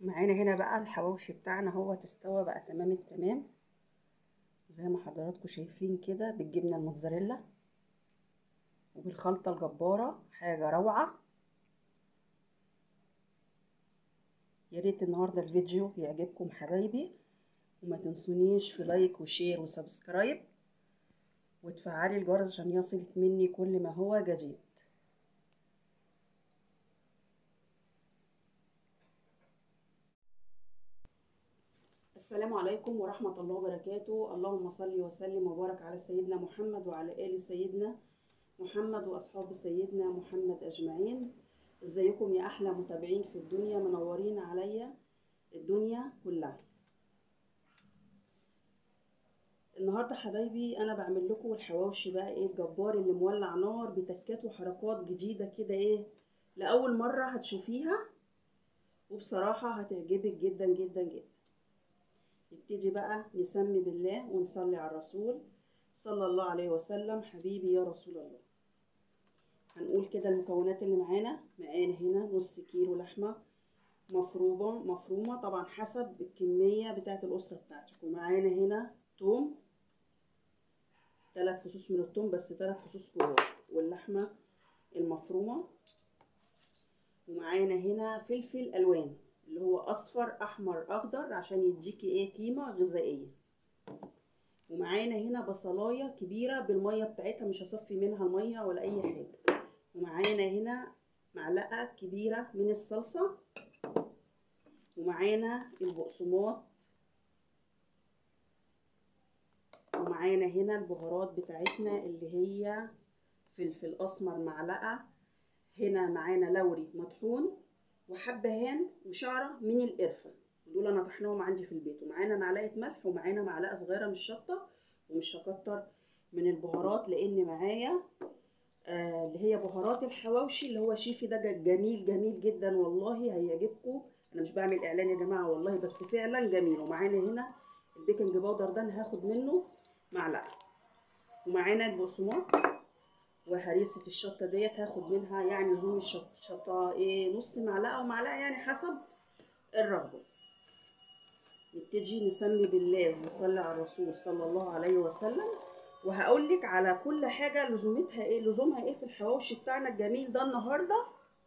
معانا هنا بقى الحواوشي بتاعنا هو تستوى بقى تمام التمام زي ما حضراتكم شايفين كده بالجبنة الموتزاريلا وبالخلطة الجبارة حاجة روعة يا ريت النهاردة الفيديو يعجبكم حبايبي وما تنسونيش في لايك وشير وسبسكرايب وتفعلي الجرس عشان يصلك مني كل ما هو جديد السلام عليكم ورحمة الله وبركاته اللهم صل وسلم وبارك على سيدنا محمد وعلى آل سيدنا محمد وأصحاب سيدنا محمد أجمعين ازيكم يا أحلى متابعين في الدنيا منورين عليا الدنيا كلها النهارده حبايبي انا بعمل لكم الحواوشي بقى ايه الجبار اللي مولع نار بتكات وحركات جديده كده ايه لاول مره هتشوفيها وبصراحه هتعجبك جدا جدا جدا نبتدي بقى نسمي بالله ونصلي على الرسول صلى الله عليه وسلم حبيبي يا رسول الله هنقول كده المكونات اللي معانا معانا هنا نص كيلو لحمه مفرومه مفرومه طبعا حسب الكميه بتاعه الاسره بتاعتك ومعانا هنا توم ثلاث فصوص من التوم بس ثلاث فصوص كبار واللحمه المفرومه ومعانا هنا فلفل الوان اللي هو اصفر احمر اخضر عشان يديكي ايه قيمه غذائيه ومعانا هنا بصلايه كبيره بالميه بتاعتها مش هصفي منها الميه ولا اي حاجه ومعانا هنا معلقه كبيره من الصلصه ومعانا البقسماط ومعانا هنا البهارات بتاعتنا اللي هي فلفل اسمر معلقه هنا معانا لوري مطحون وحبهان وشعره من القرفه دول انا طحناهم عندي في البيت ومعانا معلقه ملح ومعانا معلقه صغيره من الشطه ومش هكتر من البهارات لان معايا آه اللي هي بهارات الحواوشي اللي هو شيفي ده جميل جميل جدا والله هيعجبكم انا مش بعمل اعلان يا جماعه والله بس فعلا جميل ومعانا هنا البيكنج باودر ده انا هاخد منه معلقه ومعانا البقسماط وهريسه الشطه ديت هاخد منها يعني زوم الشطه ايه نص معلقه ومعلقه يعني حسب الرغبه نبتدي نسمي بالله ونصلي على الرسول صلى الله عليه وسلم وهقول لك على كل حاجه لزومتها ايه لزومها ايه في الحواوشي بتاعنا الجميل ده النهارده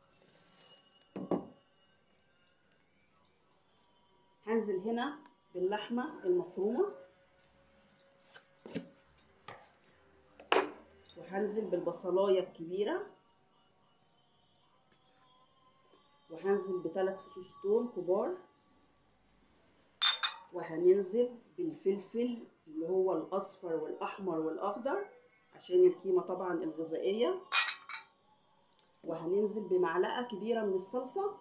هنزل هنا باللحمه المفرومه وهنزل بالبصلايه الكبيره وهنزل بثلاث فصوص توم كبار وهننزل بالفلفل اللي هو الاصفر والاحمر والاخضر عشان القيمه طبعا الغذائيه وهننزل بمعلقه كبيره من الصلصه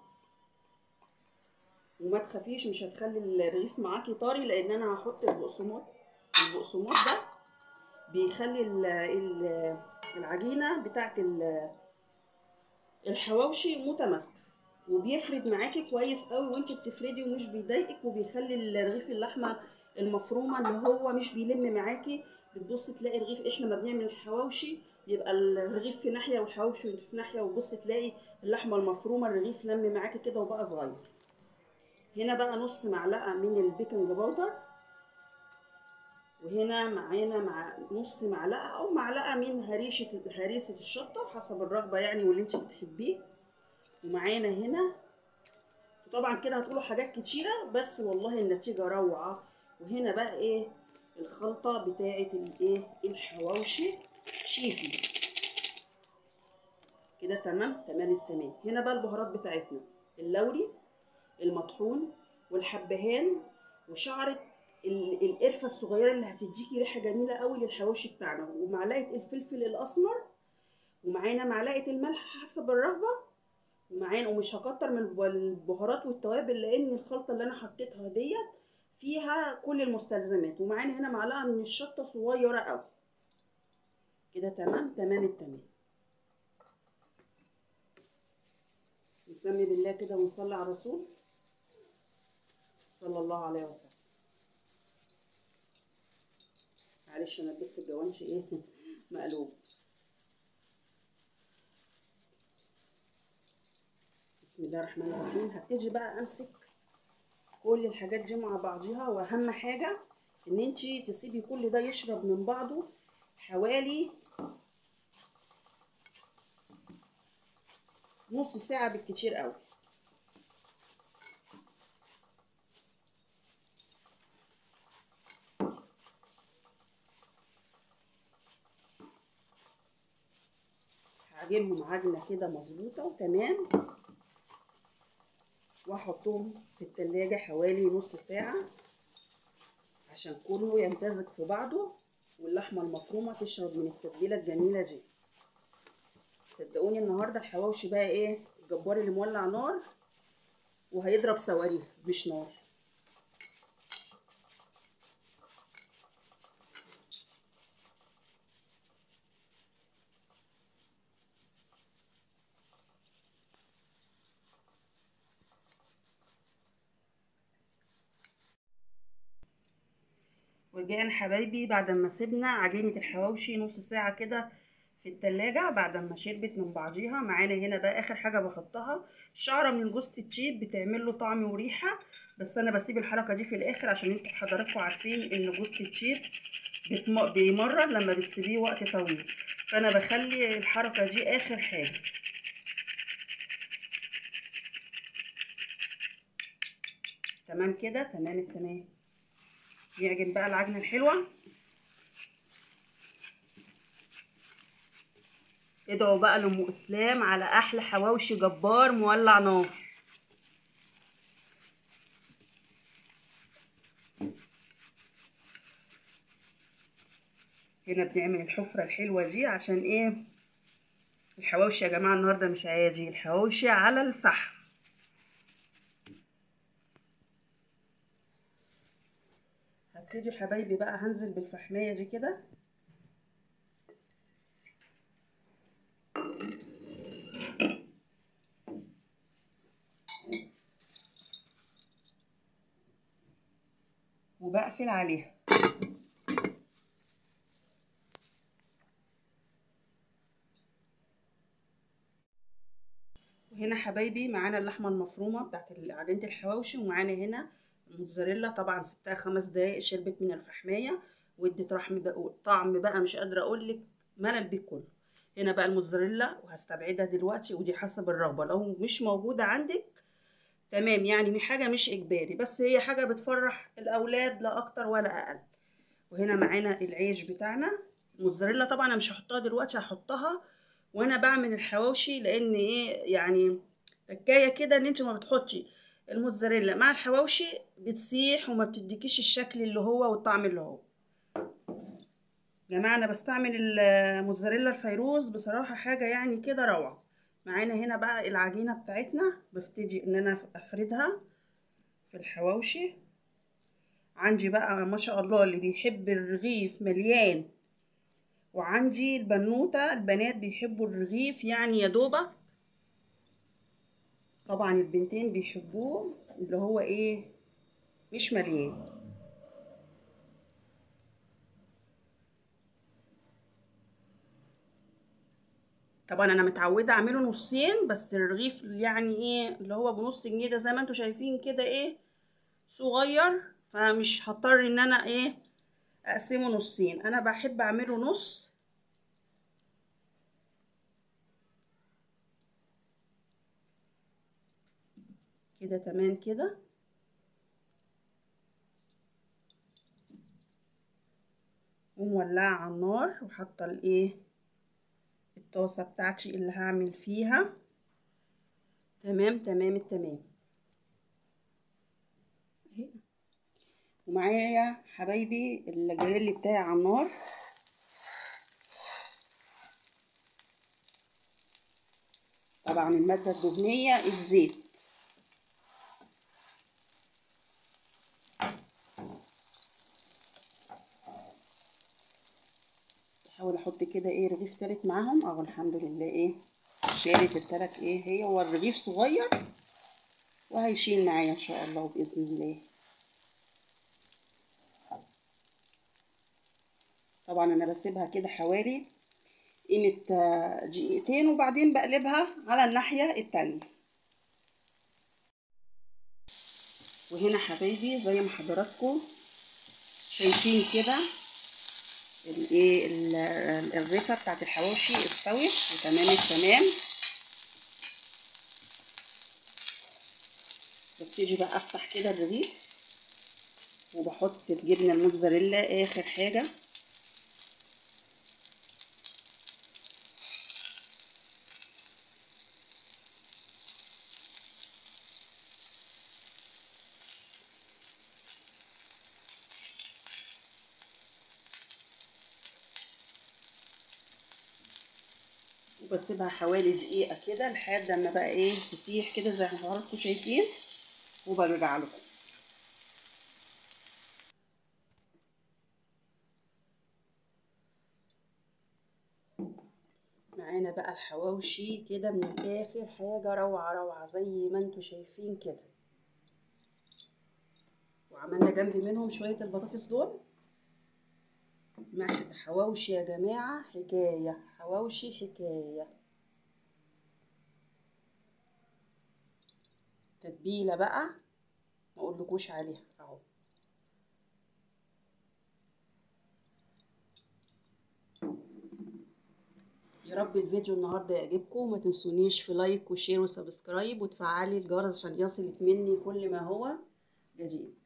وما تخافيش مش هتخلي الرغيف معاكي طري لان انا هحط البقسماط البقسماط ده بيخلي العجينه بتاعت الحواوشي متماسكه وبيفرد معاكي كويس قوي وانت بتفردي ومش بيضايقك وبيخلي رغيف اللحمه المفرومه اللي هو مش بيلم معاكي بتبصي تلاقي الرغيف احنا ما بنعمل الحواوشي يبقى الرغيف في ناحيه والحواوشي في ناحيه وتبصي تلاقي اللحمه المفرومه الرغيف لم معاكي كده وبقى صغير هنا بقى نص معلقه من البيكنج باودر وهنا معانا مع نص معلقه او معلقه من هريشه هريسه الشطه حسب الرغبه يعني واللي انت بتحبيه ومعانا هنا طبعا كده هتقولوا حاجات كتيره بس والله النتيجه روعه وهنا بقى ايه الخلطه بتاعه الايه الحواوشي شيفي كده تمام تمام التمام هنا بقى البهارات بتاعتنا اللوري المطحون والحبهان وشعره القرفه الصغيره اللي هتديكي ريحه جميله قوي للحواوشي بتاعنا ومعلقه الفلفل الاسمر ومعانا معلقه الملح حسب الرغبه ومعانا ومش هكتر من البهارات والتوابل لان الخلطه اللي انا حطيتها ديت فيها كل المستلزمات ومعانا هنا معلقه من الشطه صغيره قوي كده تمام تمام التمام نسمي بالله كده ونصلي على الرسول صلى الله عليه وسلم معلش انا لبست الجوانش ايه مقلوب بسم الله الرحمن الرحيم هبتدي بقى امسك كل الحاجات دي مع بعضيها واهم حاجه ان انتي تسيبي كل ده يشرب من بعضه حوالي نص ساعه بالكتير قوي هعجنهم عجنه كده مظبوطه وتمام واحطهم في التلاجة حوالي نص ساعة عشان كله يمتزج في بعضه واللحمة المفرومة تشرب من التتبيلة الجميلة دي صدقوني النهاردة الحواوشي بقى ايه الجبار اللي مولع نار وهيضرب صواريخ مش نار ورجعنا حبايبي بعد ما سيبنا عجينة الحواوشي نص ساعة كده في التلاجة بعد ما شربت من بعضيها معانا هنا بقى اخر حاجة بحطها شعرة من جوزة الطيب بتعمل له طعم وريحة بس انا بسيب الحركة دي في الاخر عشان انتوا حضراتكم عارفين ان جوزة الطيب بتم... بيمرر لما بتسيبيه وقت طويل فانا بخلي الحركة دي اخر حاجة تمام كده تمام التمام نعجن بقى العجنة الحلوة ادعوا بقى لأم إسلام على أحلى حواوشي جبار مولع نار هنا بنعمل الحفرة الحلوة دي عشان ايه الحواوشي يا جماعة النهاردة مش عادي الحواوشي على الفحم هبتدي حبايبي بقى هنزل بالفحمية دي كده وبقفل عليها وهنا حبايبي معانا اللحمة المفرومة بتاعت عجينة الحواوشي ومعانا هنا الموتزاريلا طبعا سبتها خمس دقايق شربت من الفحمية وادت رحم بقى طعم بقى مش قادرة اقولك ملى البيت كله هنا بقى الموتزاريلا وهستبعدها دلوقتي ودي حسب الرغبة لو مش موجودة عندك تمام يعني حاجة مش إجباري بس هي حاجة بتفرح الأولاد لا أكتر ولا أقل وهنا معانا العيش بتاعنا الموتزاريلا طبعا أنا مش هحطها دلوقتي هحطها وأنا بعمل الحواوشي لأن إيه يعني تكاية كده إن أنت ما بتحطي الموتزاريلا مع الحواوشي بتسيح وما بتديكيش الشكل اللي هو والطعم اللي هو جماعة أنا بستعمل الموتزاريلا الفيروز بصراحة حاجة يعني كده روعة معانا هنا بقى العجينة بتاعتنا ببتدي ان انا افردها في الحواوشي عندي بقى ما شاء الله اللي بيحب الرغيف مليان وعندي البنوتة البنات بيحبوا الرغيف يعني يا دوبك طبعا البنتين بيحبوه اللي هو ايه مش مليان طبعا انا متعوده اعمله نصين بس الرغيف يعني ايه اللي هو بنص جنيه ده زي ما انتوا شايفين كده ايه صغير فمش هضطر ان انا ايه اقسمه نصين انا بحب اعمله نص كده تمام كده ومولعه على النار وحاطه الايه الطاسة بتاعتي اللي هعمل فيها تمام تمام التمام ومعايا حبايبي الجريل بتاعي على النار طبعا المادة الدهنية الزيت احاول احط كده ايه رغيف تالت معاهم اهو الحمد لله ايه شالت التلات ايه هي هو الرغيف صغير وهيشيل معايا ان شاء الله باذن الله طبعا انا بسيبها كده حوالي قيمة دقيقتين وبعدين بقلبها على الناحية التانية وهنا حبايبي زي ما حضراتكم شايفين كده الايه الرفه بتاعت الحواوشي استوت وتمام التمام ببتدي بقى افتح كده الرغيف وبحط الجبنه الموتزاريلا اخر حاجه وبسيبها حوالي دقيقة كده لحد اما بقى ايه تسيح كده زي ما حضراتكم شايفين وبرجع لكم معانا بقى الحواوشي كده من الاخر حاجة روعة روعة زي ما انتوا شايفين كده وعملنا جنب منهم شوية البطاطس دول محشي حواوشي يا جماعة حكاية حواوشي حكاية تتبيلة بقى ما اقولكوش عليها اهو يا رب الفيديو النهارده يعجبكم ما تنسونيش في لايك وشير وسبسكرايب وتفعلي الجرس عشان يصلك مني كل ما هو جديد